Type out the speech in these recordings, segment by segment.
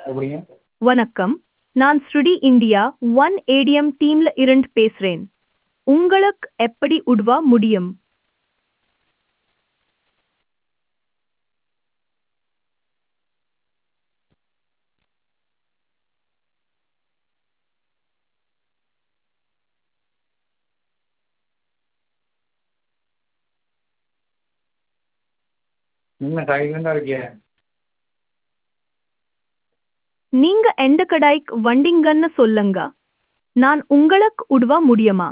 எப்படிங்க வணக்கம் நான் ஸ்ருடி இந்தியா ஒன் ஏடிஎம் டீம்ல இருந்து பேசுறேன் உங்களுக்கு எப்படி உதவ முடியும் என்ன சைலண்டாக இருக்கியே நீங்க எந்த கடைக்கு வந்தீங்கன்னு சொல்லுங்க நான் உங்களுக்கு உதவ முடியுமா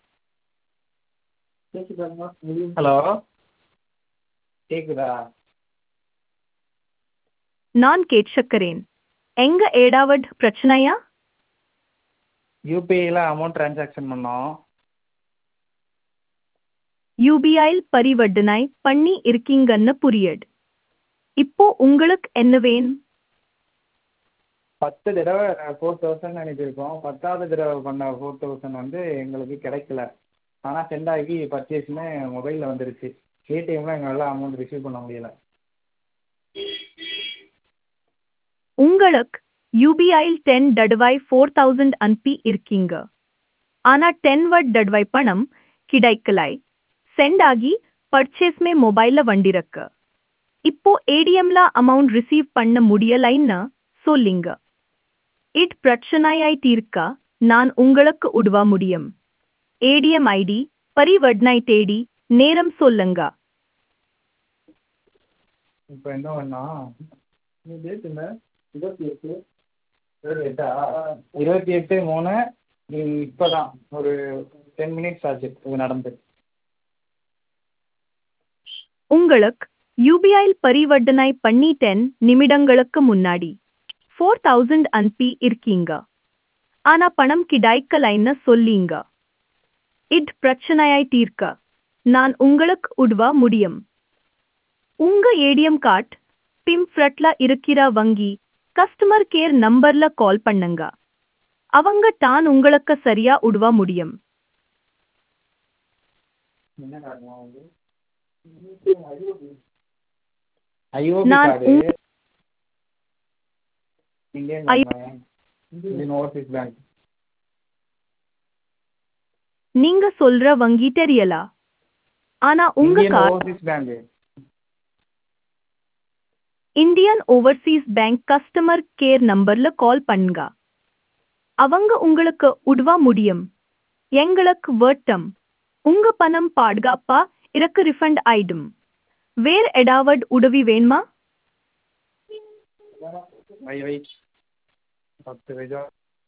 ஹலோ கேக்குதா நான் கேட்கிறேன் எங்க ஏதாவது பிரச்சனையா யூபிஐயில் அமௌண்ட் ட்ரான்சாக்ஷன் பண்ணோம் யூபிஐயில் பரிவர்த்தனை பண்ணி இருக்கீங்கன்னு புரியுது இப்போ உங்களுக்கு என்ன வேணும் பத்து தடவை ஃபோர் தௌசண்ட் அனுப்பியிருக்கோம் பத்தாவது தடவை பண்ண ஃபோர் தௌசண்ட் வந்து எங்களுக்கு கிடைக்கல ஆனால் சென்ட் ஆகி பர்ச்சேஸ்னு மொபைலில் வந்துருச்சு ஏடிஎம்மில் எங்களால் அமௌண்ட் ரிசீவ் பண்ண முடியலை உங்களுக்கு யூபிஐயில் டென் தடவை ஃபோர் தௌசண்ட் அனுப்பி இருக்கீங்க ஆனா டென் வட் தடவை பணம் கிடைக்கலை சென்ட் ஆகி பர்ச்சேஸ் மே மொபைல்ல வண்டிருக்கு இப்போ ஏடிஎம்ல அமௌண்ட் ரிசீவ் பண்ண முடியலைன்னு சொல்லிங்க இட் பிரச்சனையை தீர்க்க நான் உங்களுக்கு உதவ முடியும் ஏடிஎம் ஐடி பரிவர்த்தனை தேடி நேரம் சொல்லுங்க இப்போ என்ன பண்ணோம் டேட் என்ன இருபத்தி எட்டு இருபத்தி எட்டா இருபத்தி எட்டு மூணு இப்போ தான் ஒரு டென் மினிட்ஸ் ஆச்சு இது நடந்து உங்களுக்கு யூபிஐயில் பரிவர்த்தனை பண்ணி டென் நிமிடங்களுக்கு முன்னாடி ஃபோர் தௌசண்ட் அனுப்பி இருக்கீங்க ஆனா பணம் கிடைக்கலைன்னு சொல்லீங்க இட் பிரச்சனையை தீர்க்க நான் உங்களுக்கு உதவ முடியும் உங்க ஏடிஎம் கார்டு பிம்ஃப்ரட்ல இருக்கிற வங்கி கஸ்டமர் கேர் நம்பர்ல கால் பண்ணுங்க அவங்க தான் உங்களுக்கு சரியா உதவ முடியும் என்ன காரணம் வந்து ஐஓபி நான் கார்டு உங்க- இந்தியன் ஐ- பேங்க் இந்தியன் ஓவர்சீஸ் பேங்க் நீங்க சொல்ற வங்கி தெரியல ஆனா உங்க Indian card Overseas Bank Indian Overseas Bank customer care நம்பர்ல கால் பண்ணுங்க அவங்க உங்களுக்கு உதவ முடியும் எங்களுக்கு வட்டம் உங்க பணம் பாதுகாப்பா இறக்கு ரிஃபண்ட் ஆயிடும் வேற ஏதாவது உதவி வேணுமா வை வை பத்து பேஜா